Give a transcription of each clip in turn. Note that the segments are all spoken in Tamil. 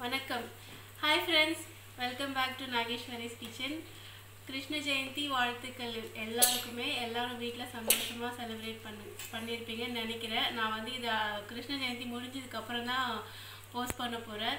வணக்கம் hi friends welcome back to Nageswari's kitchen Krishna Jayanthi வாழ்த்துக்கள் எல்லாருக்குமே எல்லாரும் வீட்டில் சந்தோஷமாக செலிப்ரேட் பண்ணி பண்ணியிருப்பீங்கன்னு நினைக்கிறேன் நான் வந்து இதை கிருஷ்ண ஜெயந்தி முடிஞ்சதுக்கப்புறம் தான் போஸ்ட் பண்ண போகிறேன்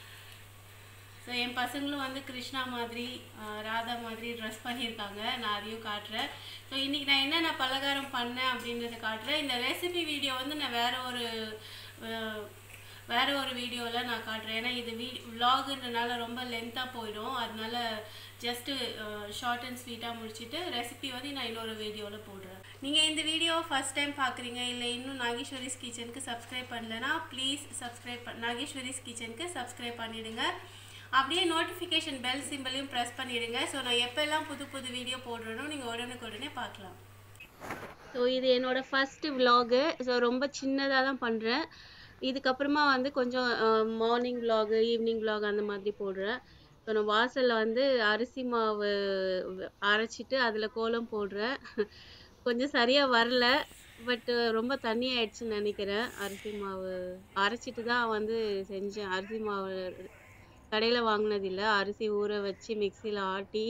ஸோ என் பசங்களும் வந்து கிருஷ்ணா மாதிரி ஆஹ், ராதா மாதிரி ட்ரெஸ் பண்ணியிருக்காங்க நான் அதையும் காட்டுறேன் ஸோ இன்றைக்கி நான் என்னென்ன பலகாரம் பண்ணேன் அப்படின்றத காட்டுறேன் இந்த ரெசிபி வீடியோ வந்து நான் வேற ஒரு ஆஹ், வேற ஒரு வீடியோவில் நான் காட்டுறேன் ஏன்னா இது வீ விலாகுன்றனால ரொம்ப லென்த்தாக போயிடும் அதனால ஜஸ்ட்டு ஷார்ட் அண்ட் ஸ்வீட்டாக முடிச்சுட்டு ரெசிபி வந்து நான் இன்னொரு வீடியோவில் போடுறேன் நீங்கள் இந்த வீடியோ ஃபஸ்ட் டைம் பார்க்குறீங்க இல்லை இன்னும் நாகேஸ்வரிஸ் கிச்சனுக்கு சப்ஸ்கிரைப் பண்ணலனா ப்ளீஸ் சப்ஸ்கிரைப் பண் நாகேஸ்வரிஸ் கிச்சனுக்கு சப்ஸ்கிரைப் பண்ணிடுங்க அப்படியே நோட்டிஃபிகேஷன் பெல் சிம்பிளையும் ப்ரெஸ் பண்ணிடுங்க ஸோ நான் எப்போல்லாம் புது புது வீடியோ போடுறேனோ நீங்கள் உடனுக்குடனே பார்க்கலாம் ஸோ இது என்னோட ஃபஸ்ட்டு விலாகு ஸோ ரொம்ப சின்னதாக தான் பண்ணுறேன் இதுக்கப்புறமா வந்து கொஞ்சம் மார்னிங் விலாகு ஈவினிங் விலாக் அந்த மாதிரி போடுறேன் ஸோ நான் வாசலில் வந்து அரிசி மாவு வ- அரைச்சிட்டு அதில் கோலம் போடுறேன் கொஞ்சம் சரியாக வரல பட் ரொம்ப தண்ணி ஆயிடுச்சுன்னு நினைக்கிறேன் அரிசி மாவு அரைச்சிட்டு தான் வந்து செஞ்சேன் அரிசி மாவு கடையில் வாங்கினதில்ல அரிசி ஊற வச்சு மிக்சியில் ஆட்டி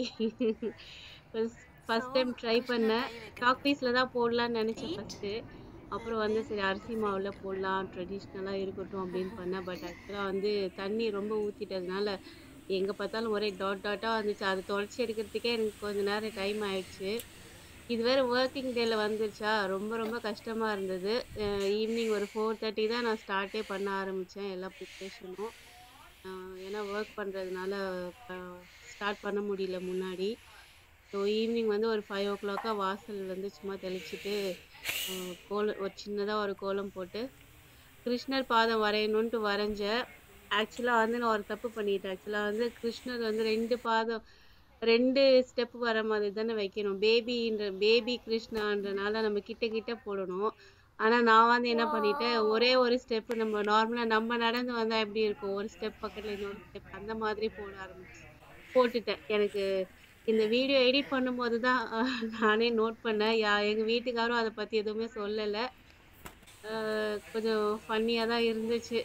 ஃபஸ்ட் டைம் ட்ரை பண்ணேன் சாக் பீஸில் தான் போடலான்னு நினச்சேன் ஃபஸ்ட்டு அப்புறம் வந்து சரி அரிசி மாவில் போடலாம் ட்ரெடிஷ்னலாக இருக்கட்டும் அப்படின்னு பண்ணேன் பட் ஆக்சுவலாக வந்து தண்ணி ரொம்ப ஊற்றிட்டதுனால எங்கே பார்த்தாலும் ஒரே டாட் டாட்டாக வந்துச்சு அதை தொடச்சி எடுக்கிறதுக்கே எனக்கு கொஞ்ச நேரம் டைம் ஆயிடுச்சு இது வேறு ஒர்க்கிங் டேல வந்துருச்சா ரொம்ப ரொம்ப கஷ்டமாக இருந்தது ஈவினிங் ஒரு ஃபோர் தேர்ட்டி தான் நான் ஸ்டார்ட்டே பண்ண ஆரம்பித்தேன் எல்லா ப்ரிப்ரேஷனும் ஏன்னா ஒர்க் பண்ணுறதுனால ஸ்டார்ட் பண்ண முடியல முன்னாடி ஸோ ஈவினிங் வந்து ஒரு ஃபைவ் ஓ கிளாக்காக வாசல் வந்து சும்மா தெளிச்சிட்டு அஹ், கோலம் ஒரு சின்னதாக ஒரு கோலம் போட்டு கிருஷ்ணர் பாதம் வரையணுன்ட்டு வரைஞ்சேன் ஆக்சுவலாக வந்து நான் ஒரு தப்பு பண்ணிட்டேன் ஆக்சுவலாக வந்து கிருஷ்ணர் வந்து ரெண்டு பாதம் ரெண்டு ஸ்டெப் வர மாதிரி தானே வைக்கணும் பேபின்ற பேபி கிருஷ்ணான்றனால நம்ம கிட்ட கிட்ட போடணும் ஆனால் நான் வந்து என்ன பண்ணிட்டேன் ஒரே ஒரு ஸ்டெப் நம்ம நார்மலாக நம்ம நடந்து வந்தால் எப்படி இருக்கும் ஒரு ஸ்டெப் பக்கத்தில் இன்னொரு ஸ்டெப் அந்த மாதிரி போட ஆரம்பிச்சு போட்டுட்டேன் எனக்கு இந்த வீடியோ எடிட் பண்ணும்போது தான் அஹ், நானே நோட் பண்ணேன் யா எங்கள் வீட்டுக்காரும் அதை பற்றி எதுவுமே சொல்லலை அஹ், கொஞ்சம் ஃபன்னியாக தான் இருந்துச்சு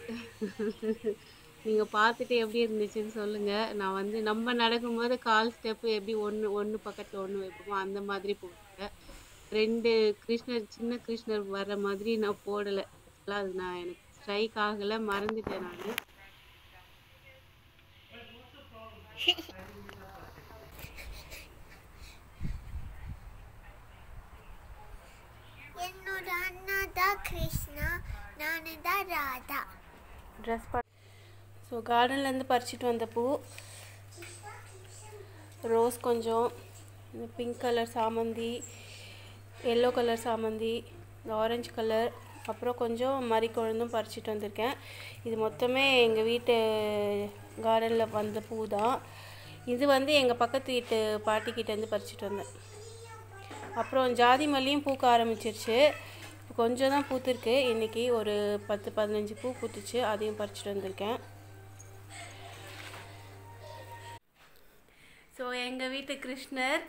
நீங்கள் பார்த்துட்டு எப்படி இருந்துச்சுன்னு சொல்லுங்கள் நான் வந்து நம்ம நடக்கும்போது கால் ஸ்டெப்பு எப்படி ஒன்று ஒன்று பக்கத்தில் ஒன்று வைப்போமோ அந்த மாதிரி போட்டுட்டேன் ரெண்டு கிருஷ்ணர் சின்ன கிருஷ்ணர் வர்ற மாதிரி நான் போடலை ஆக்சுவலாக அது நான் எனக்கு ஸ்ட்ரைக் ஆகலை மறந்துட்டேன் நான் என்னோட அண்ணா தான் கிருஷ்ணா நானு தான் ராதா ட்ரெஸ் ப ஸோ கார்டன்லேருந்து பறிச்சிட்டு வந்த பூ ரோஸ் கொஞ்சம் இந்த பிங்க் கலர் சாமந்தி எல்லோ கலர் சாமந்தி இந்த ஆரஞ்சு கலர் அப்புறம் கொஞ்சம் மறிக்குழந்தும் பறிச்சிட்டு வந்திருக்கேன் இது மொத்தமே எங்கள் வீட்டு கார்டனில் வந்த பூ தான் இது வந்து எங்கள் பக்கத்து வீட்டு பாட்டிக்கிட்டேருந்து பறிச்சிட்டு வந்தேன் அப்புறம் ஜாதி மல்லியும் பூக்க ஆரம்பிச்சிருச்சு இப்போ கொஞ்சம் தான் பூத்திருக்கு இன்னைக்கு ஒரு பத்து பதினஞ்சு பூ பூத்துச்சு அதையும் பறிச்சுட்டு வந்திருக்கேன் ஸோ எங்கள் வீட்டு கிருஷ்ணர்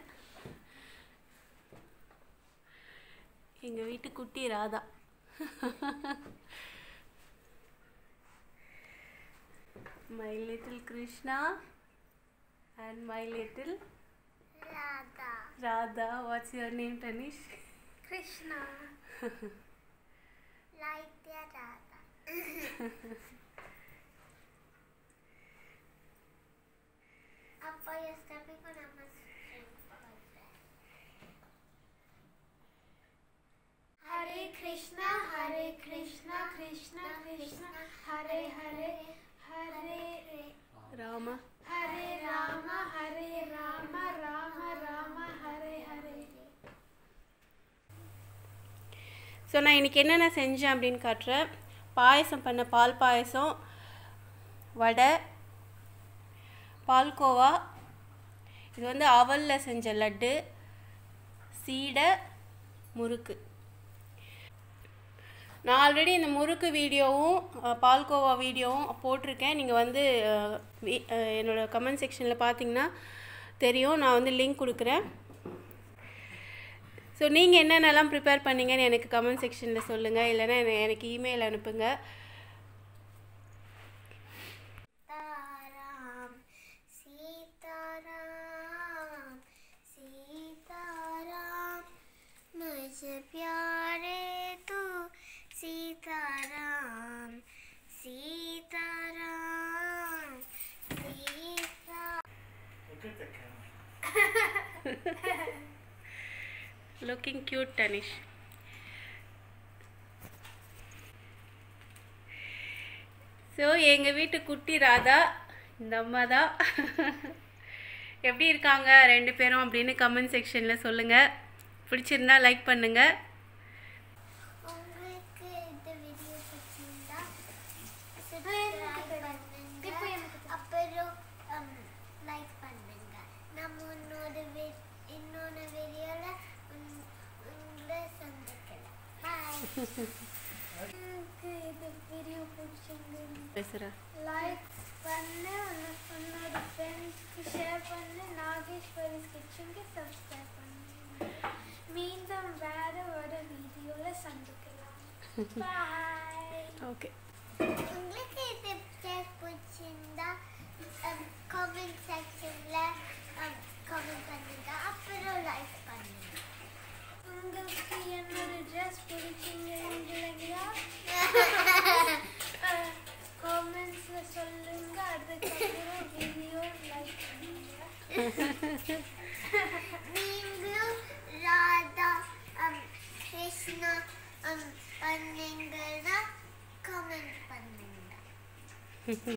எங்கள் வீட்டு குட்டி Radha my little Krishna and my little Radha Radha what's your name Tanish Krishna like திய ராதா அப்பா you're stepping on Amma's Hare Krishna, Hare Krishna, Krishna Krishna, Hare Hare, Hare Rama Hare Rama, Hare Rama, Rama Rama, Hare Hare. So நான் இன்றைக்கி என்னென்ன செஞ்சேன் அப்படின்னு காட்டுறேன் பாயசம் பண்ண பால் பாயசம் வடை பால்கோவா இது வந்து அவலில் செஞ்ச லட்டு சீடை முறுக்கு நான் ஆல்ரெடி இந்த முறுக்கு வீடியோவும் அஹ், பால்கோவா வீடியோவும் போட்டிருக்கேன் நீங்கள் வந்து அஹ், வி- அஹ், என்னோட கமெண்ட் செக்ஷனில் பார்த்தீங்கன்னா தெரியும் நான் வந்து லிங்க் கொடுக்குறேன் ஸோ நீங்கள் என்னென்னலாம் ப்ரிப்பேர் பண்ணீங்கன்னு எனக்கு கமெண்ட் செக்ஷனில் சொல்லுங்கள் இல்லைன்னா என- எனக்கு இமெயில் அனுப்புங்க Da looking cute Tanish so எங்கள் வீட்டு குட்டி ராதா இந்த அம்மா தான் எப்படி இருக்காங்க ரெண்டு பேரும் அப்படின்னு கமெண்ட் செக்ஷனில் சொல்லுங்கள் பிடிச்சிருந்தா லைக் பண்ணுங்கள் உங்களுக்கு இந்த வீடியோ பிடிச்சிருந்தா subscribe பண்ணுங்க அப்புறம் லைக் பண்ணுங்க நம்ம இன்னொரு வி- இன்னொரு வீடியோல உங்களை சந்திக்கலாம் பாய் உங்களுக்கு இந்த வீடியோ பிடிச்சிருந்தா பேசுகிறேன் லைக் பண்ணு உன்ன- உன்னோட ஃப்ரெண்ட்ஸ்க்கு ஷேர் பண்ணு நாகேஸ்வரிஸ் கிச்சனுக்கு சப்ஸ்கிரைப் பண்ணு மீண்டும் வேற ஒரு வீடியோவில் சந்திக்கலாம் பாய் ஓகே உங்களுக்கு இந்த பிக்சர் பிடிச்சிருந்தா கமெண்ட் செக்ஷன்ல கமெண்ட் பண்ணுங்க அப்புறம் லைக் பண்ணுங்க உங்களுக்கு என்னோட ட்ரெஸ் பிடிச்சிருந்தீங்களா கமெண்ட்ஸ்ல சொல்லுங்க அதுக்கப்புறம் வீடியோ லைக் பண்ணுங்க நீங்களும் ராதா கிருஷ்ணா பண்ணீங்கன்னா கமெண்ட் பண்ணுங்க